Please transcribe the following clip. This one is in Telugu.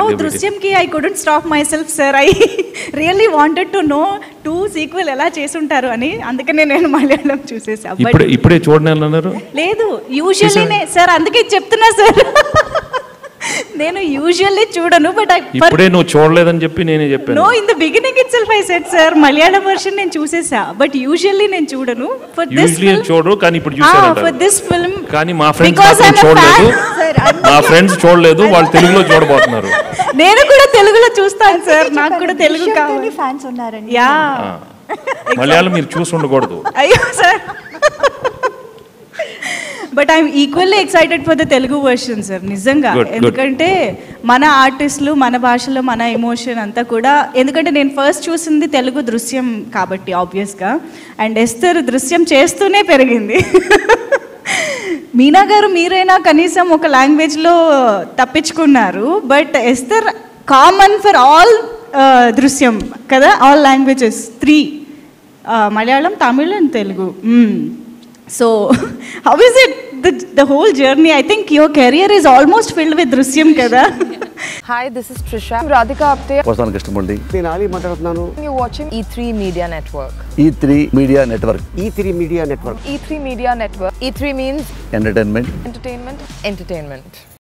waiting. దృశ్యంకి I couldn't stop myself sir I really wanted to know two sequel ఎలా చేసుంటారు అని అందుకనే నేను మలయాళం చూసేసా బట్ ఇప్పుడే ఇప్పుడే చూడని అన్నారు లేదు యూజువల్లీ సార్ అందుకే చెప్తున్నా సార్ నేను యూజువల్లీ చూడను బట్ ఐ ఇప్పుడే నువ్వు చూడలేదని చెప్పి నేనే చెప్పాను no in the beginning itself I said sir Malayalam version నేను చూసేసా బట్ యూజువల్లీ నేను చూడను ఫర్ దిస్ యూజువల్లీ చూడరు కానీ ఇప్పుడు ఫర్ చూసారంట దిస్ ఫిల్మ్ కానీ మా ఫ్రెండ్స్ మాత్రం చూడలేదు మా ఫ్రెండ్స్ చూడలేదు వాళ్ళు తెలుగులో చూడబోతున్నారు నేను కూడా తెలుగులో చూస్తాను సార్ నాకు కూడా తెలుగు కావాలి ఫ్యాన్స్ ఉన్నారండి యా ఆ. మలయాళం మీరు చూసి ఉండకూడదు అయ్యో sir but I'm equally excited for the Telugu version sir నిజంగా Good, good. ఎందుకంటే మన ఆర్టిస్టులు మన భాషలో మన ఎమోషన్ అంతా కూడా ఎందుకంటే నేను ఫస్ట్ చూసింది తెలుగు దృశ్యం కాబట్టి ఆబ్వియస్గా అండ్ ఎస్తర్ దృశ్యం చేస్తూనే పెరిగింది మీనా గారు మీరైనా కనీసం ఒక లాంగ్వేజ్లో తప్పించుకున్నారు but Esther common for all Drishyam కదా all languages three Malayalam Tamil and Telugu so how is it the the whole journey I think your career is almost filled with Drishyam కదా Hi, this is Trisha. I'm Radhika Apte. వస్తాను కృష్ణమూర్తి నేను ఆలీ మాట్లాడుతున్నాను You're watching E3 Media Network. E three media network E three media network E3 Media Network. E3 means entertainment entertainment, entertainment.